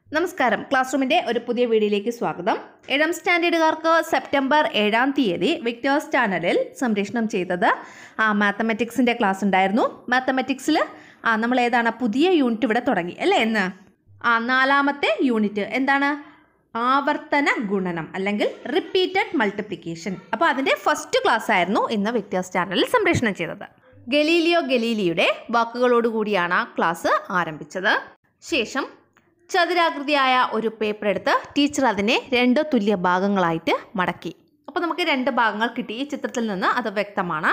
നമസ്കാരം ക്ലാസ് റൂമിൻ്റെ ഒരു പുതിയ വീഡിയോയിലേക്ക് സ്വാഗതം ഏഴാം സ്റ്റാൻഡേർഡുകാർക്ക് സെപ്റ്റംബർ ഏഴാം തീയതി വിക്ടേഴ്സ് ചാനലിൽ സംപ്രേഷണം ചെയ്തത് ആ മാത്തമെറ്റിക്സിൻ്റെ ക്ലാസ് ഉണ്ടായിരുന്നു മാത്തമെറ്റിക്സിൽ ആ നമ്മൾ ഏതാണ് പുതിയ യൂണിറ്റ് ഇവിടെ തുടങ്ങി അല്ലേ എന്ന് ആ നാലാമത്തെ യൂണിറ്റ് എന്താണ് ആവർത്തന ഗുണനം അല്ലെങ്കിൽ റിപ്പീറ്റഡ് മൾട്ടിപ്ലിക്കേഷൻ അപ്പോൾ അതിൻ്റെ ഫസ്റ്റ് ക്ലാസ് ആയിരുന്നു ഇന്ന് വിക്ടേഴ്സ് ചാനലിൽ സംപ്രേഷണം ചെയ്തത് ഗലീലിയോ ഗലീലിയുടെ വാക്കുകളോടുകൂടിയാണ് ആ ക്ലാസ് ആരംഭിച്ചത് ശേഷം ചതുരാകൃതിയായ ഒരു പേപ്പർ എടുത്ത് ടീച്ചർ അതിനെ രണ്ട് തുല്യ ഭാഗങ്ങളായിട്ട് മടക്കി അപ്പോൾ നമുക്ക് രണ്ട് ഭാഗങ്ങൾ കിട്ടി ഈ ചിത്രത്തിൽ നിന്ന് അത് വ്യക്തമാണ്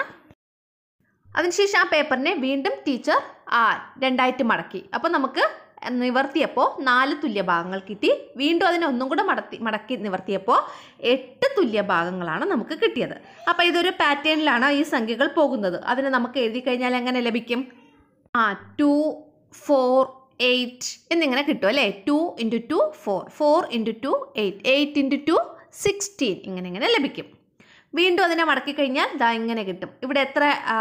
അതിനുശേഷം ആ പേപ്പറിനെ വീണ്ടും ടീച്ചർ ആ രണ്ടായിട്ട് മടക്കി അപ്പോൾ നമുക്ക് നിവർത്തിയപ്പോൾ നാല് തുല്യ ഭാഗങ്ങൾ കിട്ടി വീണ്ടും അതിനെ ഒന്നും കൂടെ മടത്തി മടക്കി നിവർത്തിയപ്പോൾ എട്ട് തുല്യ ഭാഗങ്ങളാണ് നമുക്ക് കിട്ടിയത് അപ്പോൾ ഇതൊരു പാറ്റേണിലാണ് ഈ സംഖ്യകൾ പോകുന്നത് അതിന് നമുക്ക് എഴുതി കഴിഞ്ഞാൽ എങ്ങനെ ലഭിക്കും ആ ടു ഫോർ എയ്റ്റ് എന്നിങ്ങനെ കിട്ടും അല്ലേ two into two four four into two eight eight into two sixteen ഇങ്ങനെ ഇങ്ങനെ ലഭിക്കും വീണ്ടും അതിനെ മടക്കി കഴിഞ്ഞാൽ ദാ ഇങ്ങനെ കിട്ടും ഇവിടെ എത്ര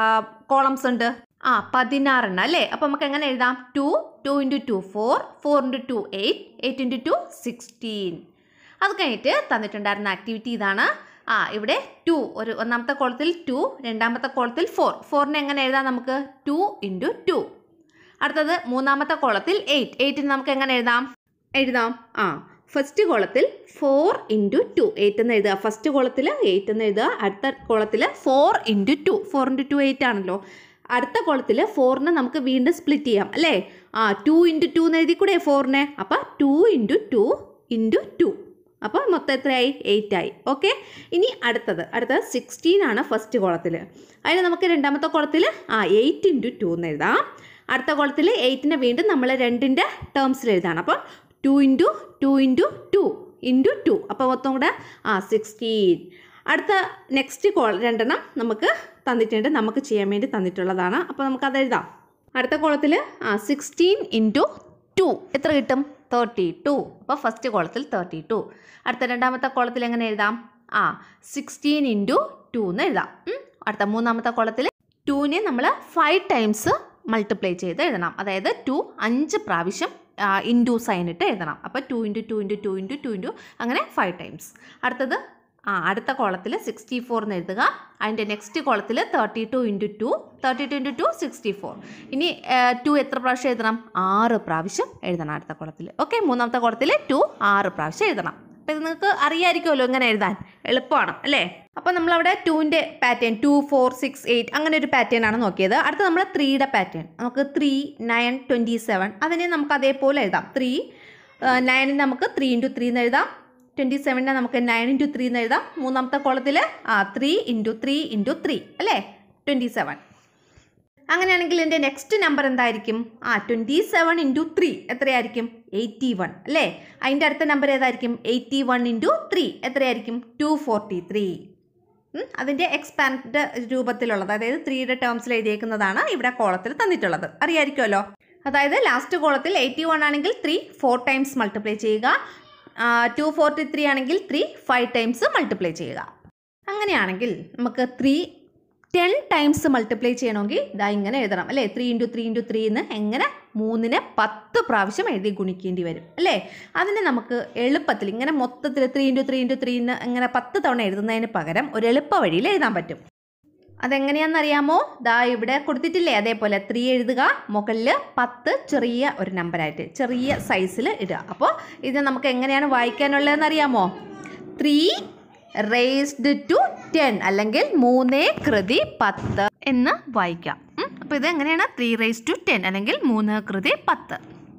കോളംസ് ഉണ്ട് ആ പതിനാറെണ്ണം അല്ലേ അപ്പോൾ നമുക്ക് എങ്ങനെ എഴുതാം two two into two four four into two eight eight into two sixteen അത് കഴിഞ്ഞിട്ട് തന്നിട്ടുണ്ടായിരുന്ന ആക്ടിവിറ്റി ഇതാണ് ആ ഇവിടെ ടു ഒരു ഒന്നാമത്തെ കോളത്തിൽ ടു രണ്ടാമത്തെ കോളത്തിൽ ഫോർ ഫോറിനെ എങ്ങനെ എഴുതാം നമുക്ക് ടു ഇൻറ്റു ടു അടുത്തത് മൂന്നാമത്തെ കോളത്തിൽ എയ്റ്റ് എയ്റ്റിന് നമുക്ക് എങ്ങനെ എഴുതാം എഴുതാം ആ ഫസ്റ്റ് കോളത്തിൽ ഫോർ ഇൻറ്റു ടു എയ്റ്റ് എന്ന് എഴുതുക ഫസ്റ്റ് കോളത്തിൽ എയ്റ്റ് എന്ന് എഴുതുക അടുത്ത കോളത്തിൽ four into two four into two eight ആണല്ലോ അടുത്ത കോളത്തിൽ ഫോറിനെ നമുക്ക് വീണ്ടും സ്പ്ലിറ്റ് ചെയ്യാം അല്ലേ ആ ടു ഇൻറ്റു ടു എന്ന് എഴുതി കൂടെ ഫോറിനെ അപ്പോൾ two into two into two അപ്പോൾ മൊത്തം എത്രയായി എയ്റ്റ് ആയി ഓക്കെ ഇനി അടുത്തത് അടുത്തത് സിക്സ്റ്റീൻ ആണ് ഫസ്റ്റ് കോളത്തിൽ അതിന് നമുക്ക് രണ്ടാമത്തെ കോളത്തിൽ ആ എയ്റ്റ് ഇൻറ്റു ടു എന്ന് എഴുതാം അടുത്ത കോളത്തിൽ എയ്റ്റിനെ വീണ്ടും നമ്മൾ രണ്ടിൻ്റെ ടേംസിൽ എഴുതാണ് അപ്പോൾ two into two into two into two അപ്പോൾ മൊത്തം കൂടെ ആ സിക്സ്റ്റീൻ അടുത്ത നെക്സ്റ്റ് കോൾ രണ്ടെണ്ണം നമുക്ക് തന്നിട്ടുണ്ട് നമുക്ക് ചെയ്യാൻ വേണ്ടി തന്നിട്ടുള്ളതാണ് അപ്പോൾ നമുക്കത് എഴുതാം അടുത്ത കോളത്തിൽ ആ സിക്സ്റ്റീൻ ഇൻറ്റു ടു എത്ര കിട്ടും തേർട്ടി ടു അപ്പോൾ ഫസ്റ്റ് കോളത്തിൽ തേർട്ടി ടു അടുത്ത രണ്ടാമത്തെ കോളത്തിൽ എങ്ങനെ എഴുതാം ആ സിക്സ്റ്റീൻ ഇൻറ്റു ടു എന്ന് എഴുതാം ഉം. അടുത്ത മൂന്നാമത്തെ കോളത്തിൽ ടുവിനെ നമ്മൾ ഫൈവ് ടൈംസ് മൾട്ടിപ്ലൈ ചെയ്ത് എഴുതണം അതായത് ടു അഞ്ച് പ്രാവശ്യം ഇൻറ്റു സൈൻ ഇട്ട് എഴുതണം അപ്പോൾ two into two into two into two into അങ്ങനെ ഫൈവ് ടൈംസ് അടുത്തത് ആ അടുത്ത കോളത്തിൽ സിക്സ്റ്റി ഫോർ എന്ന് എഴുതുക അതിൻ്റെ നെക്സ്റ്റ് കോളത്തിൽ thirty two into two thirty two into two sixty four ഇനി ടു എത്ര പ്രാവശ്യം എഴുതണം ആറ് പ്രാവശ്യം എഴുതണം അടുത്ത കോളത്തിൽ ഓക്കെ മൂന്നാമത്തെ കോളത്തിൽ ടു ആറ് പ്രാവശ്യം എഴുതണം അപ്പോൾ ഇത് നിങ്ങൾക്ക് അറിയാമായിരിക്കുമല്ലോ ഇങ്ങനെ എഴുതാൻ എളുപ്പമാണ് അല്ലേ അപ്പോൾ നമ്മളവിടെ ടുവിൻ്റെ pattern two four six eight അങ്ങനെ ഒരു പാറ്റേൺ ആണ് നോക്കിയത് അടുത്ത നമ്മൾ ത്രീയുടെ പാറ്റേൺ നമുക്ക് ത്രീ നയൻ ട്വൻറ്റി സെവൻ അതിനെ നമുക്ക് അതേപോലെ എഴുതാം ത്രീ നയനിന് നമുക്ക് ത്രീ ഇൻറ്റു ത്രീ എന്ന് എഴുതാം ട്വൻറ്റി സെവനിനെ നമുക്ക് നയൻ ഇൻറ്റു ത്രീ എന്ന് എഴുതാം മൂന്നാമത്തെ കോളത്തിൽ ആ three into three into three അല്ലേ ട്വൻറ്റി സെവൻ അങ്ങനെയാണെങ്കിൽ എൻ്റെ നെക്സ്റ്റ് നമ്പർ എന്തായിരിക്കും ആ ട്വൻറ്റി സെവൻ ഇൻറ്റു ത്രീ എത്രയായിരിക്കും എയ്റ്റി വൺ അല്ലേ അതിൻ്റെ അടുത്ത നമ്പർ ഏതായിരിക്കും എയ്റ്റി വൺ ഇൻറ്റു ത്രീ എത്രയായിരിക്കും ടു ഫോർട്ടി ത്രീ അതിൻ്റെ എക്സ്പാൻഡ് രൂപത്തിലുള്ളത് അതായത് ത്രീയുടെ ടേംസിൽ എഴുതിയേക്കുന്നതാണ് ഇവിടെ കോളത്തിൽ തന്നിട്ടുള്ളത് അറിയാമായിരിക്കുമല്ലോ അതായത് ലാസ്റ്റ് കോളത്തിൽ എയ്റ്റി വൺ ആണെങ്കിൽ ത്രീ ഫോർ ടൈംസ് മൾട്ടിപ്ലൈ ചെയ്യുക ടു ഫോർട്ടി ത്രീ ആണെങ്കിൽ ത്രീ ഫൈവ് ടൈംസ് മൾട്ടിപ്ലൈ ചെയ്യുക അങ്ങനെയാണെങ്കിൽ നമുക്ക് ത്രീ ടെൻ ടൈംസ് മൾട്ടിപ്ലൈ ചെയ്യണമെങ്കിൽ ഇതാ ഇങ്ങനെ എഴുതണം അല്ലേ three into three into three എന്ന് എങ്ങനെ മൂന്നിനെ പത്ത് പ്രാവശ്യം എഴുതി ഗുണിക്കേണ്ടി വരും അല്ലേ അതിന് നമുക്ക് എളുപ്പത്തിൽ ഇങ്ങനെ മൊത്തത്തിൽ three into three into three എന്ന് ഇങ്ങനെ പത്ത് തവണ എഴുതുന്നതിന് പകരം ഒരു എളുപ്പ വഴിയിൽ എഴുതാൻ പറ്റും അതെങ്ങനെയാണെന്നറിയാമോ ദാ ഇവിടെ കൊടുത്തിട്ടില്ലേ അതേപോലെ ത്രീ എഴുതുക മുകളിൽ പത്ത് ചെറിയ ഒരു നമ്പറായിട്ട് ചെറിയ സൈസിൽ ഇടുക അപ്പോൾ ഇത് നമുക്ക് എങ്ങനെയാണ് വായിക്കാനുള്ളതെന്ന് അറിയാമോ ത്രീ റേസ്ഡ് ടു ടെൻ അല്ലെങ്കിൽ മൂന്നേ കൃതി പത്ത് എന്ന് വായിക്കാം അപ്പോൾ ഇത് എങ്ങനെയാണ് ത്രീ റേസ് ടു ടെൻ അല്ലെങ്കിൽ മൂന്ന് കൃതി പത്ത്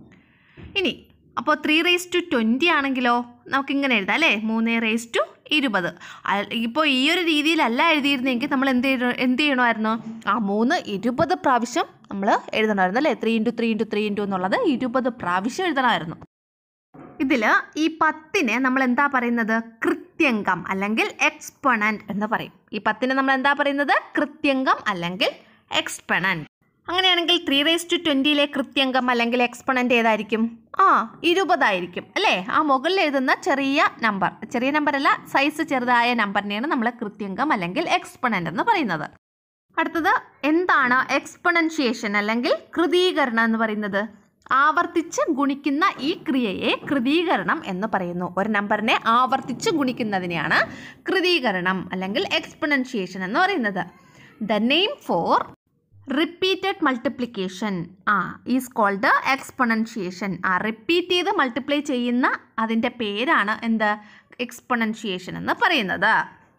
ഇനി അപ്പോൾ ത്രീ റേസ് ടു ട്വൻറ്റി ആണെങ്കിലോ നമുക്കിങ്ങനെ എഴുതാം അല്ലേ മൂന്ന് റേസ് ടു ഇരുപത് ഇപ്പോൾ ഈ ഒരു രീതിയിലല്ല എഴുതിയിരുന്നെങ്കിൽ നമ്മൾ എന്ത് ചെയ്യണ എന്ത് ചെയ്യണമായിരുന്നു ആ മൂന്ന് ഇരുപത് പ്രാവശ്യം നമ്മൾ എഴുതണമായിരുന്നു അല്ലേ three into three into three into എന്നുള്ളത് ഇരുപത് പ്രാവശ്യം എഴുതണമായിരുന്നു ഇതിൽ ഈ പത്തിനെ നമ്മൾ എന്താ പറയുന്നത് കൃത്യംഗം അല്ലെങ്കിൽ എക്സ്പൊണൻറ്റ് എന്ന് പറയും ഈ പത്തിനെ നമ്മൾ എന്താ പറയുന്നത് കൃത്യംഗം അല്ലെങ്കിൽ എക്സ്പൊണൻറ്റ് അങ്ങനെയാണെങ്കിൽ ത്രീ റേസ് ടു ട്വൻറ്റിയിലെ കൃത്യംഗം അല്ലെങ്കിൽ എക്സ്പൊണൻ്റ് ഏതായിരിക്കും ആ ഇരുപതായിരിക്കും അല്ലേ ആ മുകളിൽ എഴുതുന്ന ചെറിയ നമ്പർ ചെറിയ നമ്പർ അല്ല സൈസ് ചെറുതായ നമ്പറിനെയാണ് നമ്മൾ കൃത്യംഗം അല്ലെങ്കിൽ എക്സ്പൊണൻ്റ് എന്ന് പറയുന്നത് അടുത്തത് എന്താണ് എക്സ്പൊണൻഷിയേഷൻ അല്ലെങ്കിൽ കൃതീകരണം എന്ന് പറയുന്നത് ആവർത്തിച്ച് ഗുണിക്കുന്ന ഈ ക്രിയയെ കൃതീകരണം എന്ന് പറയുന്നു ഒരു നമ്പറിനെ ആവർത്തിച്ച് ഗുണിക്കുന്നതിനെയാണ് കൃതീകരണം അല്ലെങ്കിൽ എക്സ്പൊണൻഷിയേഷൻ എന്ന് പറയുന്നത് the name for repeated multiplication ah is called exponentiation ആ റിപ്പീറ്റ് ചെയ്ത് മൾട്ടിപ്ലൈ ചെയ്യുന്ന അതിൻ്റെ പേരാണ് എന്ത് എക്സ്പൊണൻഷിയേഷൻ എന്ന് പറയുന്നത്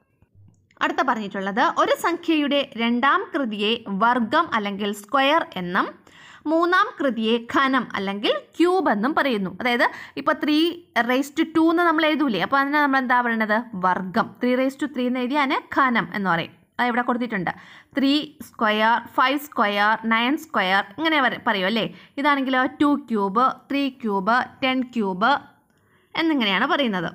അടുത്ത പറഞ്ഞിട്ടുള്ളത് ഒരു സംഖ്യയുടെ രണ്ടാം കൃതിയെ വർഗം അല്ലെങ്കിൽ സ്ക്വയർ എന്നും മൂന്നാം കൃതിയെ ഘനം അല്ലെങ്കിൽ ക്യൂബ് എന്നും പറയുന്നു അതായത് ഇപ്പോൾ ത്രീ റേസ് ടു ടു എന്ന് നമ്മൾ എഴുതൂലേ അപ്പോൾ അതിനെ നമ്മൾ എന്താ പറയുന്നത് വർഗം ത്രീ റേസ് ടു ത്രീ എന്ന് എഴുതി അതിനെ ഘനം എന്ന് പറയും അത് ഇവിടെ കൊടുത്തിട്ടുണ്ട് three square five square nine square ഇങ്ങനെ പറ- പറയും അല്ലേ ഇതാണെങ്കിലോ two cube three cube ten cube എന്നിങ്ങനെയാണ് പറയുന്നത്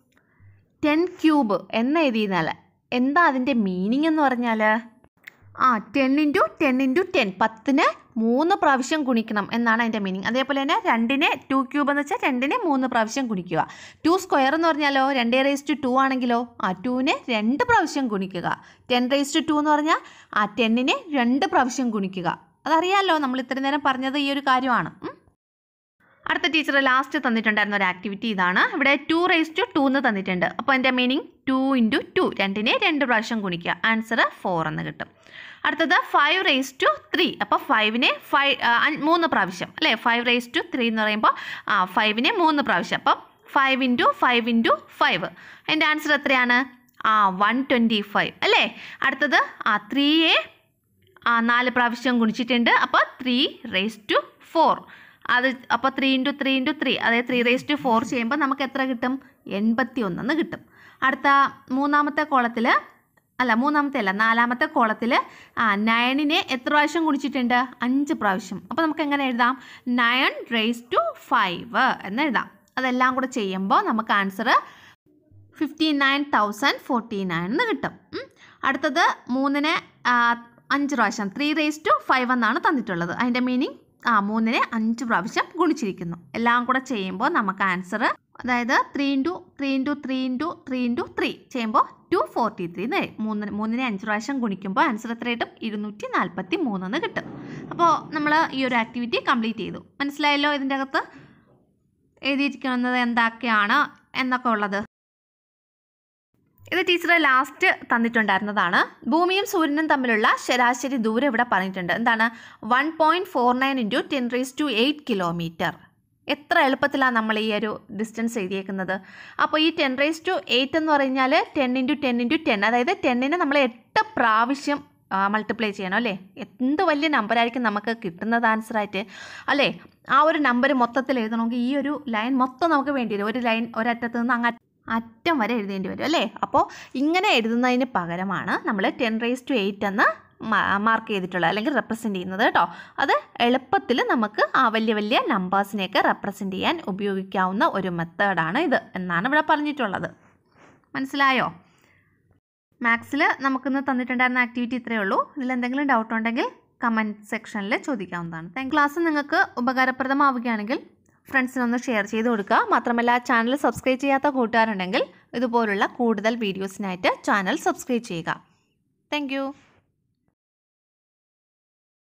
ടെൻ ക്യൂബ് എന്ന് എഴുതിയിരുന്നാൽ എന്താ അതിൻ്റെ മീനിങ് എന്ന് പറഞ്ഞാൽ ആ ten into ten into ten പത്തിന് മൂന്ന് പ്രാവശ്യം ഗുണിക്കണം എന്നാണ് അതിൻ്റെ മീനിങ് അതേപോലെ തന്നെ രണ്ടിനെ ടു ക്യൂബ് എന്ന് വെച്ചാൽ രണ്ടിനെ മൂന്ന് പ്രാവശ്യം ഗുണിക്കുക ടു സ്ക്വയർ എന്ന് പറഞ്ഞാലോ രണ്ട് റേസ് ടു ടു ആണെങ്കിലോ ആ ടുവിനെ രണ്ട് പ്രാവശ്യം ഗുണിക്കുക ടെൻ റേസ് ടു ടു എന്ന് പറഞ്ഞാൽ ആ ടെന്നിനെ രണ്ട് പ്രാവശ്യം ഗുണിക്കുക അതറിയാമല്ലോ നമ്മൾ ഇത്രയും നേരം പറഞ്ഞത് ഈ ഒരു കാര്യമാണ് ഉം. അടുത്ത ടീച്ചർ ലാസ്റ്റ് തന്നിട്ടുണ്ടായിരുന്ന ഒരു ആക്ടിവിറ്റി ഇതാണ് ഇവിടെ ടു റേസ് ടു ടു എന്ന് തന്നിട്ടുണ്ട് അപ്പോൾ എൻ്റെ മീനിങ് ടു ഇൻറ്റു ടു രണ്ടിനെ രണ്ട് പ്രാവശ്യം ഗുണിക്കുക ആൻസർ ഫോർ എന്ന് കിട്ടും അടുത്തത് ഫൈവ് റേസ് ടു ത്രീ അപ്പോൾ ഫൈവിനെ ഫൈവ് മൂന്ന് പ്രാവശ്യം അല്ലേ ഫൈവ് റേസ് ടു ത്രീ എന്ന് പറയുമ്പോൾ ആ ഫൈവിനെ മൂന്ന് പ്രാവശ്യം അപ്പം five into five into five എൻ്റെ ആൻസർ എത്രയാണ് ആ വൺ ട്വൻറ്റി ഫൈവ് അല്ലേ അടുത്തത് ആ ത്രീയെ ആ നാല് പ്രാവശ്യം ഗുണിച്ചിട്ടുണ്ട് അപ്പോൾ ത്രീ റേസ് ടു ഫോർ അത് അപ്പോൾ three into three into three അതായത് ത്രീ റേസ് ടു ഫോർ ചെയ്യുമ്പോൾ നമുക്ക് എത്ര കിട്ടും എൺപത്തി ഒന്നെന്ന് കിട്ടും അടുത്ത മൂന്നാമത്തെ കോളത്തിൽ അല്ല മൂന്നാമത്തെ അല്ല നാലാമത്തെ കോളത്തിൽ ആ നയനിനെ എത്ര പ്രാവശ്യം ഗുണിച്ചിട്ടുണ്ട് അഞ്ച് പ്രാവശ്യം അപ്പോൾ നമുക്ക് എങ്ങനെ എഴുതാം നയൻ റേസ് ടു ഫൈവ് എന്ന് എഴുതാം അതെല്ലാം കൂടെ ചെയ്യുമ്പോൾ നമുക്ക് answer fifty nine thousand forty nine എന്ന് കിട്ടും ഉം. അടുത്തത് മൂന്നിന് ആ, അഞ്ച് പ്രാവശ്യം ത്രീ റേസ് ടു ഫൈവ് എന്നാണ് തന്നിട്ടുള്ളത് അതിൻ്റെ മീനിങ് ആ മൂന്നിനെ അഞ്ച് പ്രാവശ്യം ഗുണിച്ചിരിക്കുന്നു എല്ലാം കൂടെ ചെയ്യുമ്പോൾ നമുക്ക് ആൻസർ അതായത് three into three into three into three into three ചെയ്യുമ്പോൾ ടു ഫോർട്ടി ത്രീ എന്ന് വരും. മൂന്നിന് മൂന്നിനെ അഞ്ച് പ്രാവശ്യം ഗുണിക്കുമ്പോൾ ആൻസർ എത്ര കിട്ടും ഇരുന്നൂറ്റി നാൽപ്പത്തി മൂന്നെന്ന് കിട്ടും അപ്പോൾ നമ്മൾ ഈ ഒരു ആക്ടിവിറ്റി കംപ്ലീറ്റ് ചെയ്തു മനസ്സിലായല്ലോ ഇതിൻ്റെ അകത്ത് എഴുതിയിരിക്കുന്നത് എന്തൊക്കെയാണ് എന്നൊക്കെ ഉള്ളത് ഇത് ടീച്ചർ ലാസ്റ്റ് തന്നിട്ടുണ്ടായിരുന്നതാണ് ഭൂമിയും സൂര്യനും തമ്മിലുള്ള ശരാശരി ദൂരം ഇവിടെ പറഞ്ഞിട്ടുണ്ട് എന്താണ് one point four nine into ten raise to eight kilometre എത്ര എളുപ്പത്തിലാണ് നമ്മൾ ഈ ഒരു ഡിസ്റ്റൻസ് എഴുതിയേക്കുന്നത് അപ്പോൾ ഈ ടെൻ റേസ് ടു എയ്റ്റ് എന്ന് പറഞ്ഞാൽ ten into ten into ten അതായത് ടെന്നിനെ നമ്മൾ എട്ട് പ്രാവശ്യം മൾട്ടിപ്ലൈ ചെയ്യണം അല്ലേ എന്ത് വലിയ നമ്പറായിരിക്കും നമുക്ക് കിട്ടുന്നത് ആൻസറായിട്ട് അല്ലേ ആ ഒരു നമ്പർ മൊത്തത്തിൽ എഴുതണമെങ്കിൽ ഈ ഒരു ലൈൻ മൊത്തം നമുക്ക് വേണ്ടി വരും ഒരു ലൈൻ ഒരറ്റത്ത് നിന്ന് അങ്ങ് അറ്റം വരെ എഴുതേണ്ടി വരും അല്ലേ അപ്പോൾ ഇങ്ങനെ എഴുതുന്നതിന് പകരമാണ് നമ്മൾ ടെൻ റേസ് ടു എയ്റ്റ് എന്ന് മാർക്ക് ചെയ്തിട്ടുള്ളത് അല്ലെങ്കിൽ റെപ്രസെൻ്റ് ചെയ്യുന്നത് കേട്ടോ അത് എളുപ്പത്തിൽ നമുക്ക് ആ വലിയ വലിയ നമ്പേഴ്സിനെയൊക്കെ റെപ്രസെൻ്റ് ചെയ്യാൻ ഉപയോഗിക്കാവുന്ന ഒരു മെത്തേഡാണ് ഇത് എന്നാണ് ഇവിടെ പറഞ്ഞിട്ടുള്ളത് മനസ്സിലായോ മാത്സിൽ നമുക്കിന്ന് തന്നിട്ടുണ്ടായിരുന്ന ആക്ടിവിറ്റി ഇത്രയേ ഉള്ളൂ ഇതിൽ എന്തെങ്കിലും ഡൗട്ട് ഉണ്ടെങ്കിൽ കമൻറ്റ് സെക്ഷനിൽ ചോദിക്കാവുന്നതാണ് താങ്ക് ക്ലാസ് നിങ്ങൾക്ക് ഉപകാരപ്രദമാവുകയാണെങ്കിൽ ഫ്രണ്ട്സിനൊന്ന് ഷെയർ ചെയ്ത് കൊടുക്കുക മാത്രമല്ല ചാനൽ സബ്സ്ക്രൈബ് ചെയ്യാത്ത കൂട്ടുകാരുണ്ടെങ്കിൽ ഇതുപോലുള്ള കൂടുതൽ വീഡിയോസിനായിട്ട് ചാനൽ സബ്സ്ക്രൈബ് ചെയ്യുക താങ്ക്